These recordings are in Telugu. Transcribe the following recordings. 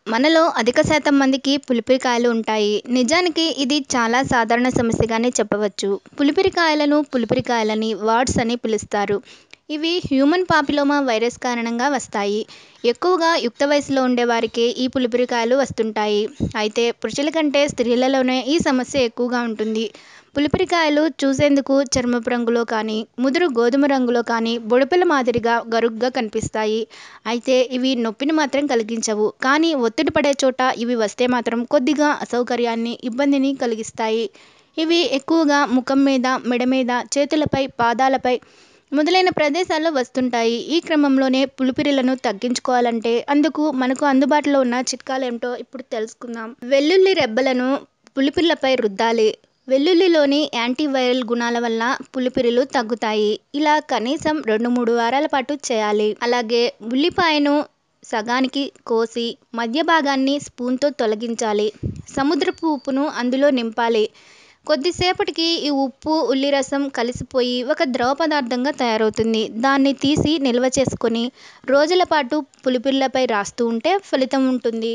మనలో అధిక శాతం మందికి పులిపిరికాయలు ఉంటాయి నిజానికి ఇది చాలా సాధారణ సమస్యగానే చెప్పవచ్చు పులిపిరికాయలను పులిపిరికాయలని వార్డ్స్ అని పిలుస్తారు ఇవి హ్యూమన్ పాపిలోమా వైరస్ కారణంగా వస్తాయి ఎక్కువగా యుక్త వయసులో ఉండే వారికే ఈ పులిపిరికాయలు వస్తుంటాయి అయితే పురుషుల కంటే స్త్రీలలోనే ఈ సమస్య ఎక్కువగా ఉంటుంది పులిపిరికాయలు చూసేందుకు చర్మపు రంగులో కానీ ముదురు గోధుమ రంగులో కానీ బొడిపెల మాదిరిగా గరుగ్గా కనిపిస్తాయి అయితే ఇవి నొప్పిని మాత్రం కలిగించవు కానీ ఒత్తిడి పడే చోట ఇవి వస్తే మాత్రం కొద్దిగా అసౌకర్యాన్ని ఇబ్బందిని కలిగిస్తాయి ఇవి ఎక్కువగా ముఖం మీద మెడ మీద చేతులపై పాదాలపై మొదలైన ప్రదేశాల్లో వస్తుంటాయి ఈ క్రమంలోనే పులిపిరిలను తగ్గించుకోవాలంటే అందుకు మనకు అందుబాటులో ఉన్న చిట్కాలేమిటో ఇప్పుడు తెలుసుకుందాం వెల్లుల్లి రెబ్బలను పులిపిర్లపై రుద్దాలి వెల్లుల్లిలోని యాంటీవైరల్ గుణాల వల్ల పులిపిరులు తగ్గుతాయి ఇలా కనీసం రెండు మూడు వారాల పాటు చేయాలి అలాగే ఉల్లిపాయను సగానికి కోసి మధ్య భాగాన్ని స్పూన్తో తొలగించాలి సముద్రపు ఉప్పును అందులో నింపాలి కొద్దిసేపటికి ఈ ఉప్పు ఉల్లి రసం కలిసిపోయి ఒక ద్రవ పదార్థంగా తయారవుతుంది దాన్ని తీసి నిల్వ చేసుకొని రోజుల పాటు పులిపిర్లపై రాస్తూ ఉంటే ఫలితం ఉంటుంది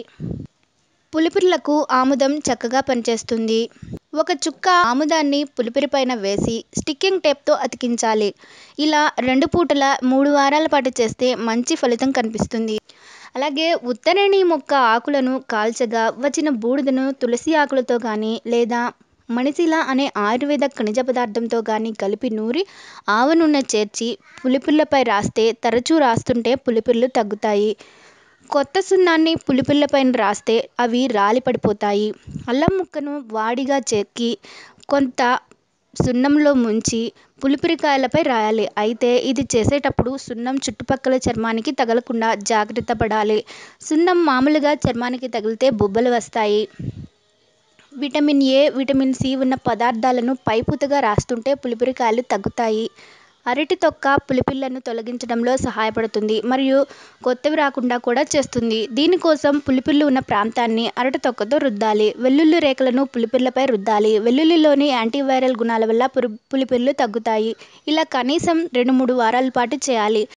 పులిపిర్లకు ఆముదం చక్కగా పనిచేస్తుంది ఒక చుక్క ఆముదాన్ని పులిపిరిపైన వేసి స్టిక్కింగ్ టేప్తో అతికించాలి ఇలా రెండు పూటల మూడు వారాల పాటు చేస్తే మంచి ఫలితం కనిపిస్తుంది అలాగే ఉత్తరేణి మొక్క ఆకులను కాల్చగా వచ్చిన బూడిదను తులసి ఆకులతో కానీ లేదా మణిశిల అనే ఆయుర్వేద ఖనిజ పదార్థంతో కానీ కలిపి నూరి ఆవ నూనె చేర్చి పులిపిర్లపై రాస్తే తరచూ రాస్తుంటే పులిపిర్లు తగ్గుతాయి కొత్త సున్నాన్ని పులిపిర్లపైన రాస్తే అవి రాలి పడిపోతాయి అల్లం ముక్కను వాడిగా చెక్కి కొంత సున్నంలో ముంచి పులిపిరికాయలపై రాయాలి అయితే ఇది చేసేటప్పుడు సున్నం చుట్టుపక్కల చర్మానికి తగలకుండా జాగ్రత్త పడాలి సున్నం మామూలుగా చర్మానికి తగిలితే బొబ్బలు వస్తాయి విటమిన్ ఏ విటమిన్ సి ఉన్న పదార్థాలను పైపూతగా రాస్తుంటే పులిపిరికాయలు తగ్గుతాయి అరటి తొక్క పులిపిర్లను తొలగించడంలో సహాయపడుతుంది మరియు కొత్తవి రాకుండా కూడా చేస్తుంది దీనికోసం పులిపిర్లు ఉన్న ప్రాంతాన్ని అరటి తొక్కతో రుద్దాలి వెల్లుల్లి రేఖలను పులిపిర్లపై రుద్దాలి వెల్లుల్లిలోని యాంటీవైరల్ గుణాల వల్ల పులిపిర్లు తగ్గుతాయి ఇలా కనీసం రెండు మూడు వారాల పాటు చేయాలి